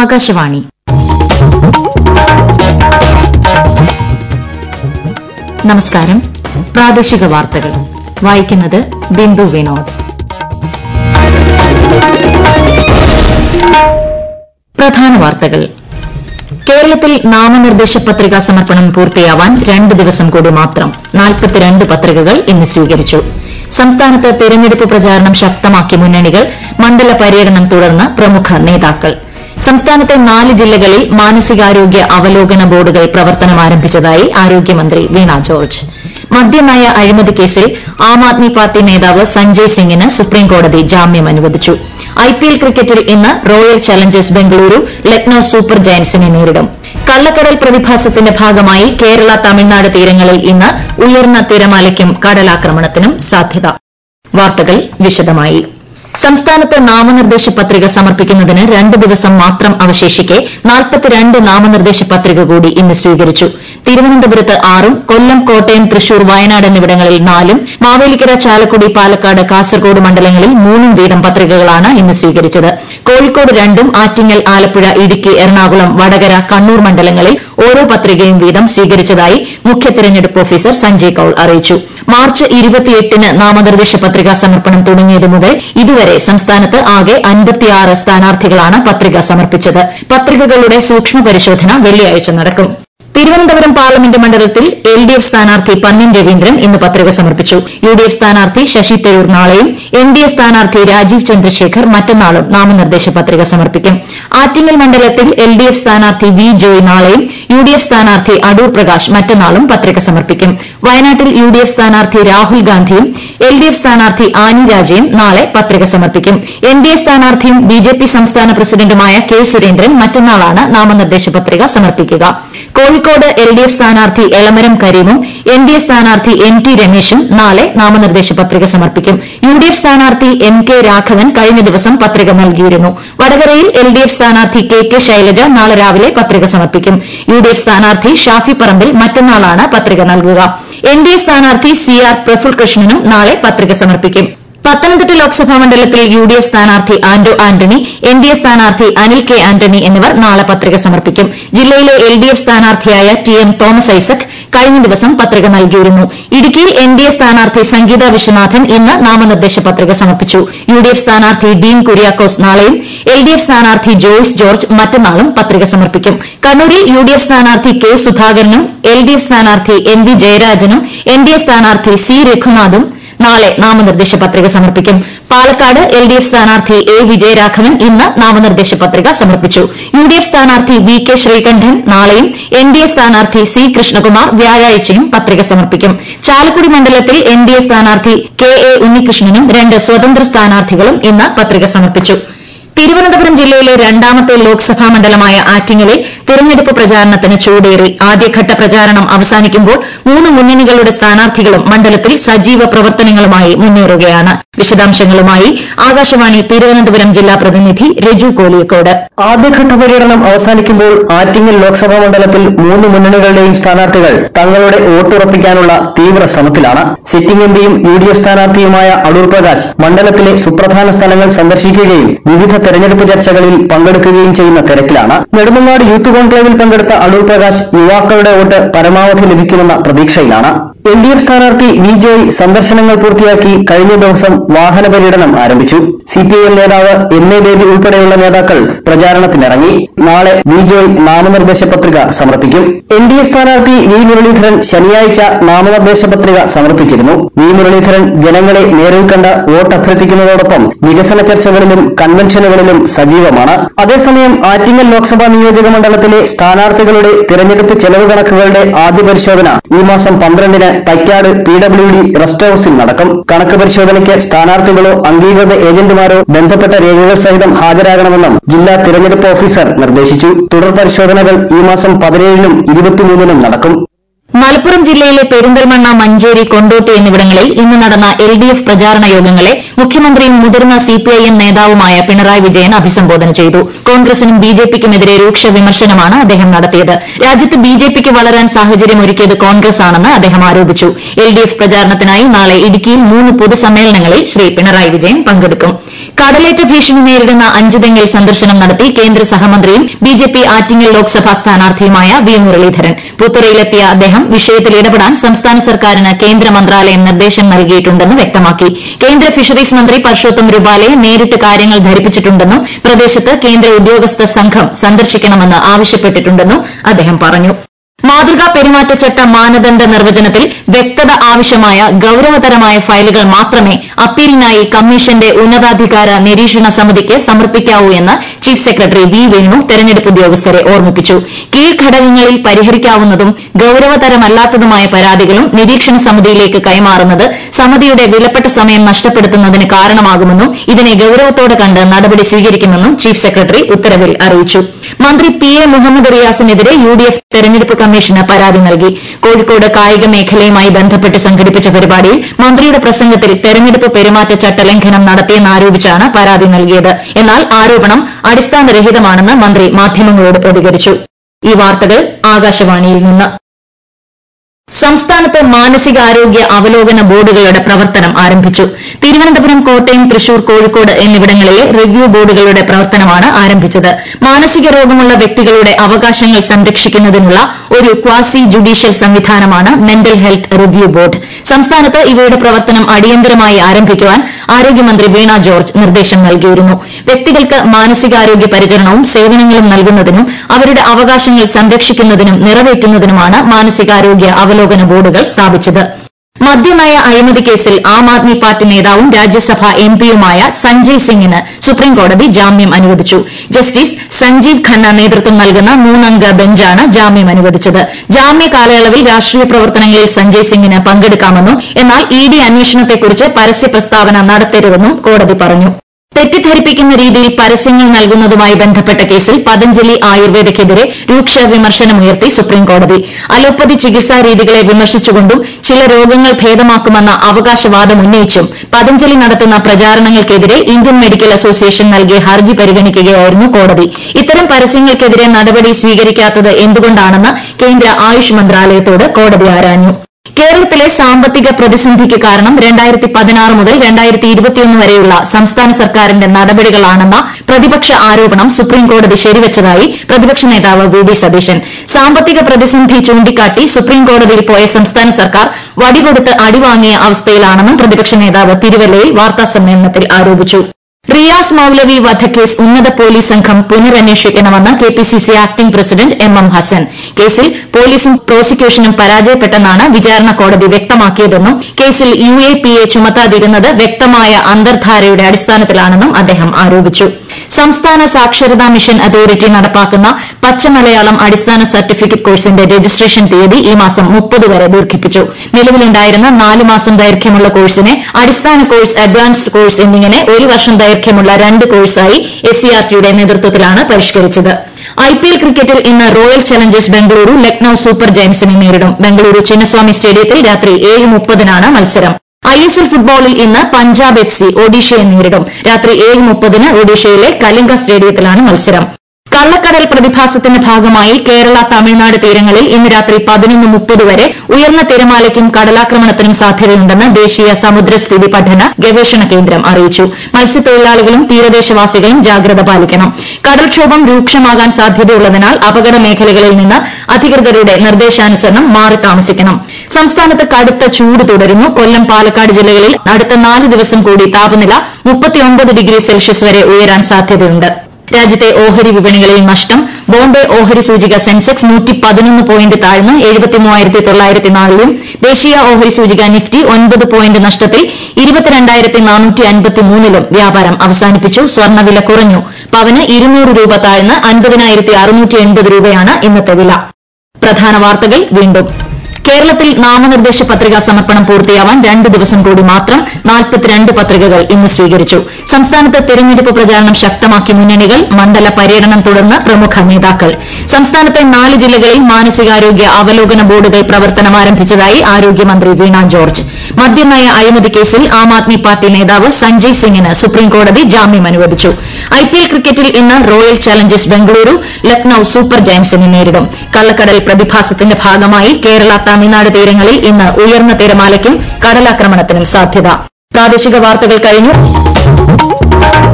ആകാശവാണി നമസ്കാരം പ്രാദേശിക വാർത്തകൾ വായിക്കുന്നത് ബിന്ദു വിനോദ് പ്രധാന വാർത്തകൾ കേരളത്തിൽ നാമനിർദ്ദേശ പത്രികാ സമർപ്പണം പൂർത്തിയാവാൻ രണ്ട് ദിവസം കൂടി മാത്രം നാൽപ്പത്തിരണ്ട് പത്രികകൾ ഇന്ന് സ്വീകരിച്ചു സംസ്ഥാനത്ത് തെരഞ്ഞെടുപ്പ് പ്രചാരണം ശക്തമാക്കി മുന്നണികൾ മണ്ഡല പര്യടനം തുടർന്ന് പ്രമുഖ നേതാക്കൾ സംസ്ഥാനത്തെ നാല് ജില്ലകളിൽ മാനസികാരോഗ്യ അവലോകന ബോർഡുകൾ പ്രവർത്തനം ആരംഭിച്ചതായി ആരോഗ്യമന്ത്രി വീണ ജോർജ് മദ്യനയ അഴിമതി കേസിൽ ആം ആദ്മി പാർട്ടി നേതാവ് സഞ്ജയ് സിംഗിന് സുപ്രീംകോടതി ജാമ്യം അനുവദിച്ചു ഐപിഎൽ ക്രിക്കറ്റിൽ ഇന്ന് Royal Challengers Bengaluru Lucknow super ജയന്റ്സിനെ നേരിടും കള്ളക്കടൽ പ്രതിഭാസത്തിന്റെ ഭാഗമായി കേരള തമിഴ്നാട് തീരങ്ങളിൽ ഇന്ന് ഉയർന്ന തിരമാലയ്ക്കും കടലാക്രമണത്തിനും സാധ്യത വാർത്തകൾ വിശദമായി സംസ്ഥാനത്ത് നാമനിർദ്ദേശ പത്രിക സമർപ്പിക്കുന്നതിന് രണ്ട് ദിവസം മാത്രം അവശേഷിക്കെ നാൽപ്പത്തിരണ്ട് നാമനിർദ്ദേശ പത്രിക കൂടി ഇന്ന് സ്വീകരിച്ചു തിരുവനന്തപുരത്ത് ആറും കൊല്ലം കോട്ടയം തൃശൂർ വയനാട് എന്നിവിടങ്ങളിൽ നാലും മാവേലിക്കര ചാലക്കുടി പാലക്കാട് കാസർഗോഡ് മണ്ഡലങ്ങളിൽ മൂന്നും വീതം പത്രികകളാണ് ഇന്ന് സ്വീകരിച്ചത് കോഴിക്കോട് രണ്ടും ആറ്റിങ്ങൽ ആലപ്പുഴ ഇടുക്കി എറണാകുളം വടകര കണ്ണൂർ മണ്ഡലങ്ങളിൽ ഓരോ പത്രികയും വീതം സ്വീകരിച്ചതായി മുഖ്യ തെരഞ്ഞെടുപ്പ് ഓഫീസർ സഞ്ജയ് കൌൾ അറിയിച്ചു മാർച്ച് ഇരുപത്തിയെട്ടിന് നാമനിർദ്ദേശ പത്രികാ സമർപ്പണം തുടങ്ങിയത് മുതൽ ഇതുവരെ സംസ്ഥാനത്ത് ആകെ അൻപത്തിയാറ് സ്ഥാനാർത്ഥികളാണ് പത്രിക സമർപ്പിച്ചത് പത്രികകളുടെ സൂക്ഷ്മ പരിശോധന വെള്ളിയാഴ്ച നടക്കും തിരുവനന്തപുരം പാർലമെന്റ് മണ്ഡലത്തിൽ എൽ ഡി എഫ് സ്ഥാനാർത്ഥി പന്ന്യൻ രവീന്ദ്രൻ ഇന്ന് പത്രിക സമർപ്പിച്ചു യു ഡി എഫ് സ്ഥാനാർത്ഥി ശശി തരൂർ നാളെയും എൻ ഡി എ സ്ഥാനാർത്ഥി രാജീവ് ചന്ദ്രശേഖർ മറ്റന്നാളും നാമനിർദ്ദേശ പത്രിക സമർപ്പിക്കും ആറ്റിങ്ങൽ മണ്ഡലത്തിൽ എൽ ഡി എഫ് സ്ഥാനാർത്ഥി വി ജോയ് നാളെയും യു ഡി എഫ് സ്ഥാനാർത്ഥി അടൂർ പ്രകാശ് മറ്റന്നാളും പത്രിക സമർപ്പിക്കും വയനാട്ടിൽ യു ഡി എഫ് സ്ഥാനാർത്ഥി രാഹുൽ ഗാന്ധിയും എൽ ഡി എഫ് സ്ഥാനാർത്ഥി ആനി രാജയും നാളെ പത്രിക സമർപ്പിക്കും എൻ ഡി എ സ്ഥാനാർത്ഥിയും ബി ജെ പി സംസ്ഥാന പ്രസിഡന്റുമായ കെ സുരേന്ദ്രൻ മറ്റന്നാളാണ് നാമനിർദ്ദേശ പത്രിക സമർപ്പിക്കുക കോഴിക്കോട് എൽ ഡി എഫ് സ്ഥാനാർത്ഥി എളമരം കരീമും എൻ ഡി എ സ്ഥാനാർത്ഥി എൻ ടി രമേശും നാളെ നാമനിർദ്ദേശ പത്രിക സമർപ്പിക്കും യു ഡി എഫ് സ്ഥാനാർത്ഥി എം കെ രാഘവൻ കഴിഞ്ഞ ദിവസം പത്രിക നൽകിയിരുന്നു വടകരയിൽ എൽ ഡി എഫ് സ്ഥാനാർത്ഥി കെ കെ ശൈലജ നാളെ രാവിലെ പത്രിക സമർപ്പിക്കും യു ഡി എഫ് സ്ഥാനാർത്ഥി ഷാഫി പറമ്പിൽ മറ്റന്നാളാണ് പത്രിക നൽകുക എൻ ഡി എ സ്ഥാനാർത്ഥി സി ആർ പ്രഫുൽ കൃഷ്ണനും നാളെ പത്രിക സമർപ്പിക്കും പത്തനംതിട്ട ലോക്സഭാ മണ്ഡലത്തിൽ യു ഡി എഫ് സ്ഥാനാർത്ഥി Anto Antony N D A സ്ഥാനാർത്ഥി അനിൽ കെ ആന്റണി എന്നിവർ നാളെ പത്രിക സമർപ്പിക്കും ജില്ലയിലെ എൽ ഡി എഫ് സ്ഥാനാർത്ഥിയായ ടി എം തോമസ് ഐസക് കഴിഞ്ഞ ദിവസം പത്രിക നൽകിയിരുന്നു ഇടുക്കിയിൽ എൻ ഡി എ സ്ഥാനാർത്ഥി സംഗീത വിശ്വനാഥൻ ഇന്ന് നാമനിർദ്ദേശ പത്രിക സമർപ്പിച്ചു യു ഡി എഫ് സ്ഥാനാർത്ഥി ഡീൻ കുര്യാക്കോസ് നാളെയും എൽ ഡി എഫ് സ്ഥാനാർത്ഥി ജോയ്സ് ജോർജ് മറ്റന്നാളും പത്രിക സമർപ്പിക്കും കണ്ണൂരിൽ യു ഡി എഫ് സ്ഥാനാർത്ഥി കെ സുധാകരനും എൽ ഡി എഫ് സ്ഥാനാർത്ഥി എം വി ജയരാജനും എൻ ഡി എ സ്ഥാനാർത്ഥി സി രഘുനാഥും നാളെ നാമനിർദ്ദേശ പത്രിക സമർപ്പിക്കും പാലക്കാട് എൽ ഡി എഫ് സ്ഥാനാർത്ഥി എ വിജയരാഘവൻ ഇന്ന് നാമനിർദ്ദേശ പത്രിക സമർപ്പിച്ചു യു ഡി എഫ് സ്ഥാനാർത്ഥി വി കെ ശ്രീകണ്ഠൻ നാളെയും എൻ ഡി എ സ്ഥാനാർത്ഥി സി കൃഷ്ണകുമാർ വ്യാഴാഴ്ചയും പത്രിക സമർപ്പിക്കും ചാലക്കുടി മണ്ഡലത്തിൽ എൻ ഡി എ സ്ഥാനാർത്ഥി കെ എ ഉണ്ണികൃഷ്ണനും രണ്ട് സ്വതന്ത്ര സ്ഥാനാർത്ഥികളും ഇന്ന് പത്രിക സമർപ്പിച്ചു തിരുവനന്തപുരം ജില്ലയിലെ രണ്ടാമത്തെ ലോക്സഭാ മണ്ഡലമായ ആറ്റിങ്ങലിൽ തിരഞ്ഞെടുപ്പ് പ്രചാരണത്തിന് ചൂടേറി ആദ്യഘട്ട പ്രചാരണം അവസാനിക്കുമ്പോൾ മൂന്ന് മുന്നണികളുടെ സ്ഥാനാർത്ഥികളും മണ്ഡലത്തിൽ സജീവ പ്രവർത്തനങ്ങളുമായി മുന്നേറുകയാണ് വിശദാംശങ്ങളുമായി ആകാശവാണി തിരുവനന്തപുരം ജില്ലാ പ്രതിനിധി രജു കോലിയക്കോട് ആദ്യഘട്ട പര്യടനം അവസാനിക്കുമ്പോൾ ആറ്റിങ്ങൽ ലോക്സഭാ മണ്ഡലത്തിൽ മൂന്ന് മുന്നണികളുടെയും സ്ഥാനാർത്ഥികൾ തങ്ങളുടെ വോട്ടുറപ്പിക്കാനുള്ള തീവ്ര ശ്രമത്തിലാണ് സിറ്റിംഗ് എംപിയും യു ഡി എഫ് സ്ഥാനാർത്ഥിയുമായ അടൂർ പ്രകാശ് മണ്ഡലത്തിലെ സുപ്രധാന സ്ഥലങ്ങൾ സന്ദർശിക്കുകയും വിവിധ തെരഞ്ഞെടുപ്പ് ചർച്ചകളിൽ പങ്കെടുക്കുകയും ചെയ്യുന്ന തിരക്കിലാണ് നെടുമങ്ങാട് യൂത്ത് കോൺക്ലേവിൽ പങ്കെടുത്ത അടൂർ പ്രകാശ് യുവാക്കളുടെ വോട്ട് പരമാവധി ലഭിക്കുമെന്ന പ്രതീക്ഷയിലാണ് എൽ ഡി എഫ് സ്ഥാനാർത്ഥി വി ജോയ് സന്ദർശനങ്ങൾ പൂർത്തിയാക്കി കഴിഞ്ഞ ദിവസം വാഹന പര്യടനം ആരംഭിച്ചു സി പി ഐ എം നേതാവ് എം എ ബേബി ഉൾപ്പെടെയുള്ള നേതാക്കൾ പ്രചാരണത്തിനിറങ്ങി നാളെ വി ജോയ് നാമനിർദ്ദേശ പത്രിക സമർപ്പിക്കും എൻ ഡി എ സ്ഥാനാർത്ഥി വി മുരളീധരൻ ശനിയാഴ്ച നാമനിർദ്ദേശ പത്രിക സമർപ്പിച്ചിരുന്നു വി മുരളീധരൻ ജനങ്ങളെ നേരിൽ കണ്ട് വോട്ട് അഭ്യർത്ഥിക്കുന്നതോടൊപ്പം വികസന ചർച്ചകളിലും കൺവെൻഷനുകളിലും സജീവമാണ് അതേസമയം ആറ്റിങ്ങൽ ലോക്സഭാ നിയോജക മണ്ഡലത്തിലെ സ്ഥാനാർത്ഥികളുടെ തിരഞ്ഞെടുപ്പ് ചെലവ് കണക്കുകളുടെ ആദ്യ പരിശോധന ഈ മാസം പന്ത്രണ്ടിന് Thycaud P W D rest ഹൌസിൽ നടക്കും കണക്ക് പരിശോധനയ്ക്ക് സ്ഥാനാർത്ഥികളോ അംഗീകൃത ഏജന്റുമാരോ ബന്ധപ്പെട്ട രേഖകൾ സഹിതം ഹാജരാകണമെന്നും ജില്ലാ തിരഞ്ഞെടുപ്പ് ഓഫീസർ നിർദ്ദേശിച്ചു തുടർ പരിശോധനകൾ ഈ മാസം പതിനേഴിനും ഇരുപത്തിമൂന്നിനും നടക്കും മലപ്പുറം ജില്ലയിലെ പെരിന്തൽമണ്ണ മഞ്ചേരി കൊണ്ടോട്ടി എന്നിവിടങ്ങളിൽ ഇന്ന് നടന്ന എൽ ഡി എഫ് പ്രചാരണ യോഗങ്ങളെ മുഖ്യമന്ത്രിയും മുതിർന്ന സിപിഐഎം നേതാവുമായ പിണറായി വിജയൻ അഭിസംബോധന ചെയ്തു കോൺഗ്രസിനും ബിജെപിക്കുമെതിരെ രൂക്ഷ വിമർശനമാണ് അദ്ദേഹം നടത്തിയത് രാജ്യത്ത് ബിജെപിക്ക് വളരാൻ സാഹചര്യമൊരുക്കിയത് കോൺഗ്രസ് ആണെന്ന് അദ്ദേഹം ആരോപിച്ചു എൽ ഡി എഫ് പ്രചാരണത്തിനായി നാളെ ഇടുക്കിയിൽ മൂന്ന് പൊതുസമ്മേളനങ്ങളിൽ ശ്രീ പിണറായി വിജയൻ പങ്കെടുക്കും കടലേറ്റ ഭീഷണി നേരിടുന്ന അഞ്ചുതെങ്ങിൽ സന്ദർശനം നടത്തി കേന്ദ്ര സഹമന്ത്രിയും ബിജെപി ആറ്റിങ്ങൽ ലോക്സഭാ സ്ഥാനാർത്ഥിയുമായ വി മുരളീധരൻ പുത്തുറയിലെത്തിയ അദ്ദേഹം വിഷയത്തിൽ ഇടപെടാൻ സംസ്ഥാന സർക്കാരിന് കേന്ദ്ര മന്ത്രാലയം നിർദ്ദേശം നൽകിയിട്ടുണ്ടെന്ന് വ്യക്തമാക്കി കേന്ദ്ര ഫിഷറീസ് മന്ത്രി പർഷോത്തം രൂപാലയെ നേരിട്ട് കാര്യങ്ങൾ ധരിപ്പിച്ചിട്ടുണ്ടെന്നും പ്രദേശത്ത് കേന്ദ്ര ഉദ്യോഗസ്ഥ സംഘം സന്ദർശിക്കണമെന്ന് ആവശ്യപ്പെട്ടിട്ടുണ്ടെന്നും അദ്ദേഹം പറഞ്ഞു മാതൃകാ പെരുമാറ്റച്ചട്ട മാനദണ്ഡ നിർവചനത്തിൽ വ്യക്തത ആവശ്യമായ ഗൌരവതരമായ ഫയലുകൾ മാത്രമേ അപ്പീലിനായി കമ്മീഷന്റെ ഉന്നതാധികാര നിരീക്ഷണ സമിതിക്ക് സമർപ്പിക്കാവൂ എന്ന് ചീഫ് സെക്രട്ടറി വി വേണു തെരഞ്ഞെടുപ്പ് ഉദ്യോഗസ്ഥരെ ഓർമ്മിപ്പിച്ചു കീഴ്ഘടകങ്ങളിൽ പരിഹരിക്കാവുന്നതും ഗൌരവതരമല്ലാത്തതുമായ പരാതികളും നിരീക്ഷണ സമിതിയിലേക്ക് കൈമാറുന്നത് സമിതിയുടെ വിലപ്പെട്ട സമയം നഷ്ടപ്പെടുത്തുന്നതിന് കാരണമാകുമെന്നും ഇതിനെ ഗൌരവത്തോടെ കണ്ട് നടപടി സ്വീകരിക്കുമെന്നും ചീഫ് സെക്രട്ടറി ഉത്തരവിൽ അറിയിച്ചു മന്ത്രി പി എ മുഹമ്മദ് റിയാസിനെതിരെ യു ഡി എഫ് തെരഞ്ഞെടുപ്പ് കമ്മീഷന് പരാതി നൽകി കോഴിക്കോട് കായിക മേഖലയുമായി ബന്ധപ്പെട്ട് സംഘടിപ്പിച്ച പരിപാടിയിൽ മന്ത്രിയുടെ പ്രസംഗത്തിൽ തെരഞ്ഞെടുപ്പ് പെരുമാറ്റച്ചട്ട ലംഘനം നടത്തിയെന്നാരോപിച്ചാണ് പരാതി നൽകിയത് എന്നാൽ ആരോപണം അടിസ്ഥാനരഹിതമാണെന്ന് മന്ത്രി മാധ്യമങ്ങളോട് പ്രതികരിച്ചു ഈ വാർത്തകൾ ആകാശവാണിയിൽ നിന്ന് സംസ്ഥാനത്ത് മാനസികാരോഗ്യ അവലോകന ബോർഡുകളുടെ പ്രവർത്തനം ആരംഭിച്ചു തിരുവനന്തപുരം കോട്ടയം തൃശൂർ കോഴിക്കോട് എന്നിവിടങ്ങളിലെ റിവ്യൂ ബോർഡുകളുടെ പ്രവർത്തനമാണ് ആരംഭിച്ചത് മാനസിക രോഗമുള്ള വ്യക്തികളുടെ അവകാശങ്ങൾ സംരക്ഷിക്കുന്നതിനുള്ള ഒരു ക്വാസി ജുഡീഷ്യൽ സംവിധാനമാണ് മെന്റൽ ഹെൽത്ത് റിവ്യൂ ബോർഡ് സംസ്ഥാനത്ത് ഇവയുടെ പ്രവർത്തനം അടിയന്തരമായി ആരംഭിക്കുവാൻ ആരോഗ്യമന്ത്രി വീണ ജോർജ് നിർദ്ദേശം നൽകിയിരുന്നു വ്യക്തികൾക്ക് മാനസികാരോഗ്യ പരിചരണവും സേവനങ്ങളും നൽകുന്നതിനും അവരുടെ അവകാശങ്ങൾ സംരക്ഷിക്കുന്നതിനും നിറവേറ്റുന്നതിനുമാണ് മാനസികാരോഗ്യ അവലോകന ബോർഡുകൾ സ്ഥാപിച്ചത് മദ്യനയ അഴിമതി കേസിൽ ആം ആദ്മി പാർട്ടി നേതാവും രാജ്യസഭാ എംപിയുമായ സഞ്ജയ് സിംഗിന് സുപ്രീംകോടതി ജാമ്യം അനുവദിച്ചു ജസ്റ്റിസ് സഞ്ജീവ് ഖന്ന നേതൃത്വം നൽകുന്ന മൂന്നംഗ ബെഞ്ചാണ് ജാമ്യം അനുവദിച്ചത് ജാമ്യ കാലയളവിൽ രാഷ്ട്രീയ പ്രവർത്തനങ്ങളിൽ സഞ്ജയ് സിംഗിന് പങ്കെടുക്കാമെന്നും എന്നാൽ ഇ ഡി അന്വേഷണത്തെക്കുറിച്ച് പരസ്യ പ്രസ്താവന നടത്തരുതെന്നും കോടതി പറഞ്ഞു തെറ്റിദ്ധരിപ്പിക്കുന്ന രീതിയിൽ പരസ്യങ്ങൾ നൽകുന്നതുമായി ബന്ധപ്പെട്ട കേസിൽ പതഞ്ജലി ആയുർവേദയ്ക്കെതിരെ രൂക്ഷ വിമർശനമുയർത്തി സുപ്രീംകോടതി അലോപ്പതി ചികിത്സാ രീതികളെ വിമർശിച്ചുകൊണ്ടും ചില രോഗങ്ങൾ ഭേദമാക്കുമെന്ന അവകാശവാദം ഉന്നയിച്ചും പതഞ്ജലി നടത്തുന്ന പ്രചാരണങ്ങൾക്കെതിരെ ഇന്ത്യൻ മെഡിക്കൽ അസോസിയേഷൻ നൽകിയ ഹർജി പരിഗണിക്കുകയായിരുന്നു കോടതി ഇത്തരം പരസ്യങ്ങൾക്കെതിരെ നടപടി സ്വീകരിക്കാത്തത് എന്തുകൊണ്ടാണെന്ന് കേന്ദ്ര ആയുഷ് മന്ത്രാലയത്തോട് കോടതി ആരാഞ്ഞു കേരളത്തിലെ സാമ്പത്തിക പ്രതിസന്ധിക്ക് കാരണം രണ്ടായിരത്തി പതിനാറ് മുതൽ രണ്ടായിരത്തി ഇരുപത്തിയൊന്ന് വരെയുള്ള സംസ്ഥാന സർക്കാരിന്റെ നടപടികളാണെന്ന പ്രതിപക്ഷ ആരോപണം സുപ്രീംകോടതി ശരിവച്ചതായി പ്രതിപക്ഷ നേതാവ് വി ഡി സതീശൻ സാമ്പത്തിക പ്രതിസന്ധി ചൂണ്ടിക്കാട്ടി സുപ്രീംകോടതിയിൽ പോയ സംസ്ഥാന സർക്കാർ വടികൊടുത്ത് അടിവാങ്ങിയ അവസ്ഥയിലാണെന്നും പ്രതിപക്ഷ നേതാവ് തിരുവല്ലയിൽ വാർത്താസമ്മേളനത്തിൽ ആരോപിച്ചു റിയാസ് മൌലവി വധക്കേസ് ഉന്നത പോലീസ് സംഘം പുനരന്വേഷിക്കണമെന്ന് K P C C acting president M M Hassan കേസിൽ പോലീസും പ്രോസിക്യൂഷനും പരാജയപ്പെട്ടെന്നാണ് വിചാരണ കോടതി വ്യക്തമാക്കിയതെന്നും കേസിൽ യു എ പി എ ചുമത്താതിരുന്നത് വ്യക്തമായ അന്തർധാരയുടെ അടിസ്ഥാനത്തിലാണെന്നും അദ്ദേഹം ആരോപിച്ചു സംസ്ഥാന സാക്ഷരതാ മിഷൻ അതോറിറ്റി നടപ്പാക്കുന്ന പച്ചമലയാളം അടിസ്ഥാന സർട്ടിഫിക്കറ്റ് കോഴ്സിന്റെ രജിസ്ട്രേഷൻ തീയതി ഈ മാസം മുപ്പത് വരെ ദീർഘിപ്പിച്ചു നിലവിലുണ്ടായിരുന്ന നാല് മാസം ദൈർഘ്യമുള്ള കോഴ്സിനെ അടിസ്ഥാന കോഴ്സ് അഡ്വാൻസ്ഡ് കോഴ്സ് എന്നിങ്ങനെ ഒരു വർഷം ദൈർഘ്യമുള്ള രണ്ട് കോഴ്സായി എസ് സി ആർ ടിയുടെ നേതൃത്വത്തിലാണ് പരിഷ്കരിച്ചത് ഐ പി എൽ ക്രിക്കറ്റിൽ ഇന്ന് Royal Challengers Bengaluru Lucknow super ജയന്റ്സിനെ നേരിടും ബംഗളൂരു ചിന്നസ്വാമി സ്റ്റേഡിയത്തിൽ രാത്രി ഏഴ് മുപ്പതിനാണ് മത്സരം ഐ എസ് എൽ ഫുട്ബോളിൽ ഇന്ന് പഞ്ചാബ് എഫ് സി ഒഡീഷയെ നേരിടും രാത്രി ഏഴ് മുപ്പതിന് ഒഡീഷയിലെ കലിംഗ സ്റ്റേഡിയത്തിലാണ് മത്സരം കള്ളക്കടൽ പ്രതിഭാസത്തിന്റെ ഭാഗമായി കേരള തമിഴ്നാട് തീരങ്ങളിൽ ഇന്ന് രാത്രി പതിനൊന്ന് മുപ്പത് വരെ ഉയർന്ന തിരമാലയ്ക്കും കടലാക്രമണത്തിനും സാധ്യതയുണ്ടെന്ന് ദേശീയ സമുദ്രസ്ഥിതി പഠന ഗവേഷണ കേന്ദ്രം അറിയിച്ചു മത്സ്യത്തൊഴിലാളികളും തീരദേശവാസികളും ജാഗ്രത പാലിക്കണം കടൽക്ഷോഭം രൂക്ഷമാകാൻ സാധ്യതയുള്ളതിനാൽ അപകട മേഖലകളിൽ നിന്ന് അധികൃതരുടെ നിർദ്ദേശാനുസരണം മാറി താമസിക്കണം സംസ്ഥാനത്ത് കടുത്ത ചൂട് തുടരുന്നു കൊല്ലം പാലക്കാട് ജില്ലകളിൽ അടുത്ത നാല് ദിവസം കൂടി താപനില മുപ്പത്തിയൊൻപത് ഡിഗ്രി സെൽഷ്യസ് വരെ ഉയരാൻ സാധ്യതയുണ്ട് രാജ്യത്തെ ഓഹരി വിപണികളിൽ നഷ്ടം ബോംബെ ഓഹരി സൂചിക സെൻസെക്സ് നൂറ്റി പതിനൊന്ന് പോയിന്റ് താഴ്ന്ന് എഴുപത്തിമൂവായിരത്തി തൊള്ളായിരത്തി നാലിലും ദേശീയ ഓഹരി സൂചിക നിഫ്റ്റി ഒൻപത് പോയിന്റ് നഷ്ടത്തിൽ ഇരുപത്തിരണ്ടായിരത്തി നാനൂറ്റി അൻപത്തിമൂന്നിലും വ്യാപാരം അവസാനിപ്പിച്ചു സ്വർണ്ണവില കുറഞ്ഞു പവന് ഇരുന്നൂറ് രൂപ താഴ്ന്ന് അൻപതിനായിരത്തി അറുന്നൂറ്റി എൺപത് രൂപയാണ് ഇന്നത്തെ വില പ്രധാന വാർത്തകൾ വീണ്ടും കേരളത്തിൽ നാമനിർദ്ദേശ പത്രികാ സമർപ്പണം പൂർത്തിയാവാൻ രണ്ട് ദിവസം കൂടി മാത്രം നാൽപ്പത്തിരണ്ട് പത്രികകൾ ഇന്ന് സ്വീകരിച്ചു സംസ്ഥാനത്ത് തെരഞ്ഞെടുപ്പ് പ്രചാരണം ശക്തമാക്കി മുന്നണികൾ മണ്ഡല പര്യടനം തുടർന്ന് പ്രമുഖ നേതാക്കൾ സംസ്ഥാനത്തെ നാല് ജില്ലകളിൽ മാനസികാരോഗ്യ അവലോകന ബോർഡുകൾ പ്രവർത്തനം ആരംഭിച്ചതായി ആരോഗ്യമന്ത്രി വീണ ജോർജ് മദ്യനയ അഴിമതി കേസിൽ ആം ആദ്മി പാർട്ടി നേതാവ് സഞ്ജയ് സിംഗിന് സുപ്രീംകോടതി ജാമ്യം അനുവദിച്ചു ഐപിഎൽ ക്രിക്കറ്റിൽ ഇന്ന് Royal Challengers Bengaluru Lucknow super ജയന്റ്സിനെ നേരിടും കള്ളക്കടൽ പ്രതിഭാസത്തിന്റെ ഭാഗമായി കേരള തമിഴ്നാട് തീരങ്ങളിൽ ഇന്ന് ഉയർന്ന തിരമാലയ്ക്കും കടലാക്രമണത്തിനും സാധ്യത പ്രാദേശിക വാർത്തകൾ കഴിഞ്ഞു